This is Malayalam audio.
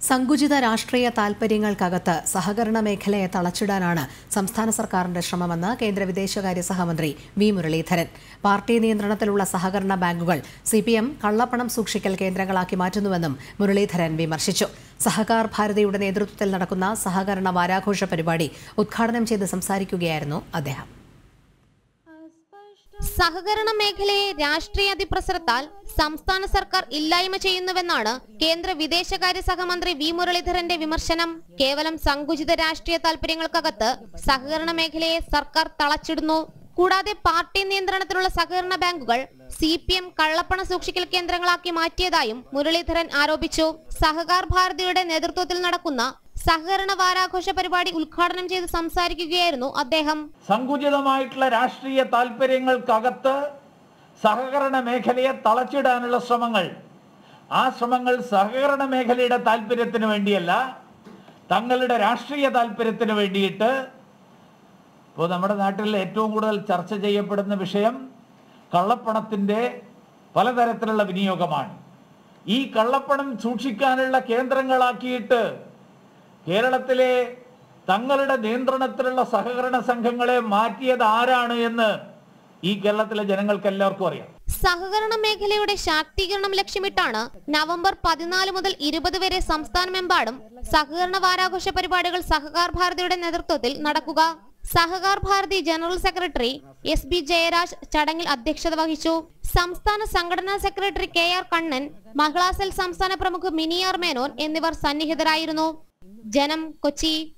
സങ്കുചിത രാഷ്ട്രീയ താൽപര്യങ്ങൾക്കകത്ത് സഹകരണ മേഖലയെ തളച്ചിടാനാണ് സംസ്ഥാന സർക്കാരിന്റെ ശ്രമമെന്ന് കേന്ദ്ര വിദേശകാര്യ സഹമന്ത്രി വി മുരളീധരൻ പാർട്ടി നിയന്ത്രണത്തിലുള്ള സഹകരണ ബാങ്കുകൾ സി പി എം കള്ളപ്പണം സൂക്ഷിക്കൽ കേന്ദ്രങ്ങളാക്കി മാറ്റുന്നുവെന്നും മുരളീധരൻ വിമർശിച്ചു സഹകാർ ഭാരതിയുടെ നേതൃത്വത്തിൽ നടക്കുന്ന സഹകരണ വാരാഘോഷ പരിപാടി ഉദ്ഘാടനം ചെയ്ത് സംസാരിക്കുകയായിരുന്നു അദ്ദേഹം സഹകരണ മേഖലയെ രാഷ്ട്രീയ അതിപ്രസരത്താൽ സംസ്ഥാന സർക്കാർ ഇല്ലായ്മ ചെയ്യുന്നുവെന്നാണ് കേന്ദ്ര വിദേശകാര്യ സഹമന്ത്രി വി മുരളീധരന്റെ വിമർശനം കേവലം സങ്കുചിത രാഷ്ട്രീയ താൽപര്യങ്ങൾക്കകത്ത് സഹകരണ മേഖലയെ സർക്കാർ തളച്ചിടുന്നു കൂടാതെ പാർട്ടി നിയന്ത്രണത്തിലുള്ള സഹകരണ ബാങ്കുകൾ സി പി എം കള്ളപ്പണ സൂക്ഷിക്കൽ കേന്ദ്രങ്ങളാക്കി മാറ്റിയതായും മുരളീധരൻ ആരോപിച്ചു സഹകാർ ഭാരതിയുടെ നേതൃത്വത്തിൽ നടക്കുന്ന സഹകരണ വാരാഘോഷ പരിപാടി ഉദ്ഘാടനം ചെയ്ത് സംസാരിക്കുകയായിരുന്നു അദ്ദേഹം സങ്കുചിതമായിട്ടുള്ള രാഷ്ട്രീയ താല്പര്യങ്ങൾക്കകത്ത് സഹകരണ മേഖലയെ തളച്ചിടാനുള്ള ശ്രമങ്ങൾ ആ ശ്രമങ്ങൾ സഹകരണ മേഖലയുടെ താല്പര്യത്തിന് വേണ്ടിയല്ല തങ്ങളുടെ രാഷ്ട്രീയ താല്പര്യത്തിന് വേണ്ടിയിട്ട് ഇപ്പോൾ നമ്മുടെ നാട്ടിൽ ഏറ്റവും കൂടുതൽ ചർച്ച ചെയ്യപ്പെടുന്ന വിഷയം കള്ളപ്പണത്തിൻ്റെ പലതരത്തിലുള്ള വിനിയോഗമാണ് ഈ കള്ളപ്പണം സൂക്ഷിക്കാനുള്ള കേന്ദ്രങ്ങളാക്കിയിട്ട് കേരളത്തിലെ തങ്ങളുടെ നിയന്ത്രണത്തിലുള്ള സഹകരണ സംഘങ്ങളെ മാറ്റിയത് ആരാണ് എന്ന് ഈ കേരളത്തിലെ ജനങ്ങൾക്ക് എല്ലാവർക്കും അറിയാം സഹകരണ മേഖലയുടെ ശാക്തീകരണം ലക്ഷ്യമിട്ടാണ് നവംബർ പതിനാല് മുതൽ ഇരുപത് വരെ സംസ്ഥാനമെമ്പാടും സഹകരണ വാരാഘോഷ പരിപാടികൾ സഹകാർ ഭാരതിയുടെ നേതൃത്വത്തിൽ നടക്കുക Sahakar Bharati general secretary S B Jayaraj ചടങ്ങിൽ അധ്യക്ഷത വഹിച്ചു സംസ്ഥാന സംഘടനാ സെക്രട്ടറി K R Kannan Mahila cell സംസ്ഥാന പ്രമുഖ് മിനിയാർ മേനോൻ എന്നിവർ സന്നിഹിതരായിരുന്നു ജനം കൊച്ചി